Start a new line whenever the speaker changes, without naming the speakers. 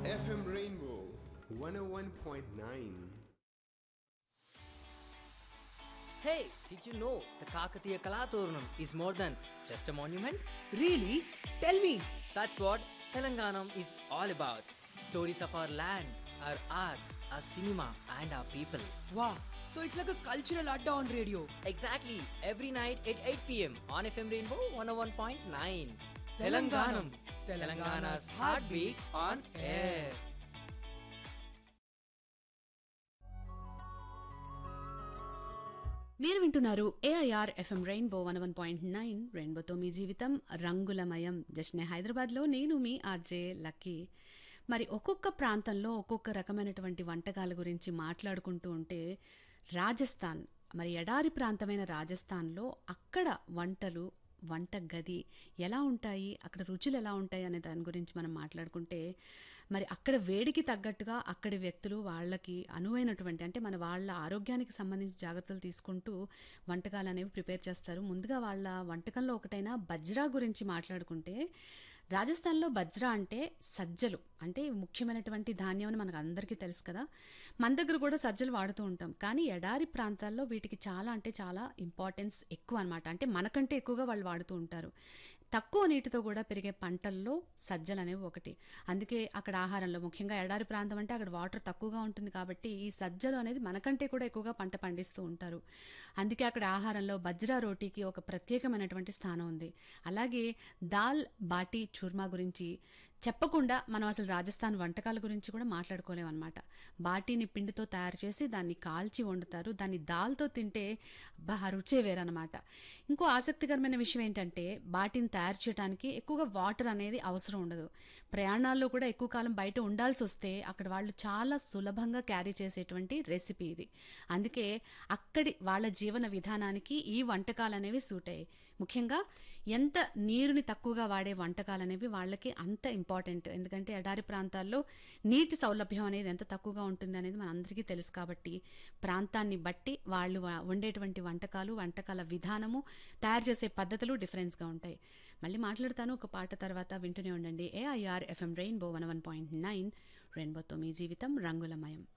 FM Rainbow 101.9.
Hey, did you know the Kakatiya Kalaturnam is more than just a monument?
Really? Tell me.
That's what Telanganam is all about. Stories of our land, our art, our cinema, and our people.
Wow. So it's like a cultural adda on radio.
Exactly, every night at 8 pm on FM Rainbow 101.9.
Telanganam.
Telangana's heartbeat on air.
మీరు వింటున్నారు AIR FM rainbow one one point nine రెయిన్బోతో మీ జీవితం రంగులమయం జస్నే హైదరాబాద్లో నేను మీ RJ lucky మరి ఒక్కొక్క ప్రాంతంలో ఒక్కొక్క రకమైనటువంటి వంటకాల గురించి మాట్లాడుకుంటూ ఉంటే రాజస్థాన్ మరి ఎడారి ప్రాంతమైన రాజస్థాన్లో అక్కడ వంటలు వంట గది ఎలా ఉంటాయి అక్కడ రుచులు ఎలా ఉంటాయి అనే దాని గురించి మనం మాట్లాడుకుంటే మరి అక్కడ వేడికి తగ్గట్టుగా అక్కడి వ్యక్తులు వాళ్ళకి అనువైనటువంటి అంటే మన వాళ్ళ ఆరోగ్యానికి సంబంధించిన జాగ్రత్తలు తీసుకుంటూ వంటకాలు అనేవి ప్రిపేర్ చేస్తారు ముందుగా వాళ్ళ వంటకంలో ఒకటైన బజ్రా గురించి మాట్లాడుకుంటే రాజస్థాన్లో బజ్రా అంటే సజ్జలు అంటే ముఖ్యమైనటువంటి ధాన్యం అని మనకు అందరికీ తెలుసు కదా మన దగ్గర కూడా సజ్జలు వాడుతూ ఉంటాం కానీ ఎడారి ప్రాంతాల్లో వీటికి చాలా అంటే చాలా ఇంపార్టెన్స్ ఎక్కువ అనమాట అంటే మనకంటే ఎక్కువగా వాళ్ళు వాడుతూ ఉంటారు తక్కువ నీటితో కూడా పెరిగే పంటల్లో సజ్జలు అనేవి ఒకటి అందుకే అక్కడ ఆహారంలో ముఖ్యంగా ఎడారి ప్రాంతం అంటే అక్కడ వాటర్ తక్కువగా ఉంటుంది కాబట్టి ఈ సజ్జలు అనేది మనకంటే కూడా ఎక్కువగా పంట పండిస్తూ ఉంటారు అందుకే అక్కడ ఆహారంలో బజ్రా రోటీకి ఒక ప్రత్యేకమైనటువంటి స్థానం ఉంది అలాగే దాల్ బాటీ చూర్మా గురించి చెప్పకుండా మనం అసలు రాజస్థాన్ వంటకాల గురించి కూడా మాట్లాడుకోలేం అనమాట బాటీని పిండితో తయారు చేసి దాన్ని కాల్చి వండుతారు దాన్ని దాల్తో తింటే బా రుచే వేరనమాట ఇంకో ఆసక్తికరమైన విషయం ఏంటంటే బాటీని తయారు చేయడానికి ఎక్కువగా వాటర్ అనేది అవసరం ఉండదు ప్రయాణాల్లో కూడా ఎక్కువ కాలం బయట ఉండాల్సి వస్తే అక్కడ వాళ్ళు చాలా సులభంగా క్యారీ చేసేటువంటి రెసిపీ ఇది అందుకే అక్కడి వాళ్ళ జీవన విధానానికి ఈ వంటకాలు అనేవి సూట్ అయ్యాయి ముఖ్యంగా ఎంత నీరుని తక్కువగా వాడే వంటకాలు అనేవి వాళ్ళకి అంత ఇంపార్టెంట్ ఎందుకంటే ఎడారి ప్రాంతాల్లో నీటి సౌలభ్యం అనేది ఎంత తక్కువగా ఉంటుంది అనేది మనందరికీ తెలుసు కాబట్టి ప్రాంతాన్ని బట్టి వాళ్ళు వా- వండేటువంటి వంటకాలు వంటకాల విధానము తయారు చేసే పద్ధతులు డిఫరెన్స్గా ఉంటాయి మళ్ళీ మాట్లాడతాను ఒక పాట తర్వాత వింటూనే ఉండండి AIR FM rainbow one one point nine రెయిన్బోతో మీ జీవితం రంగులమయం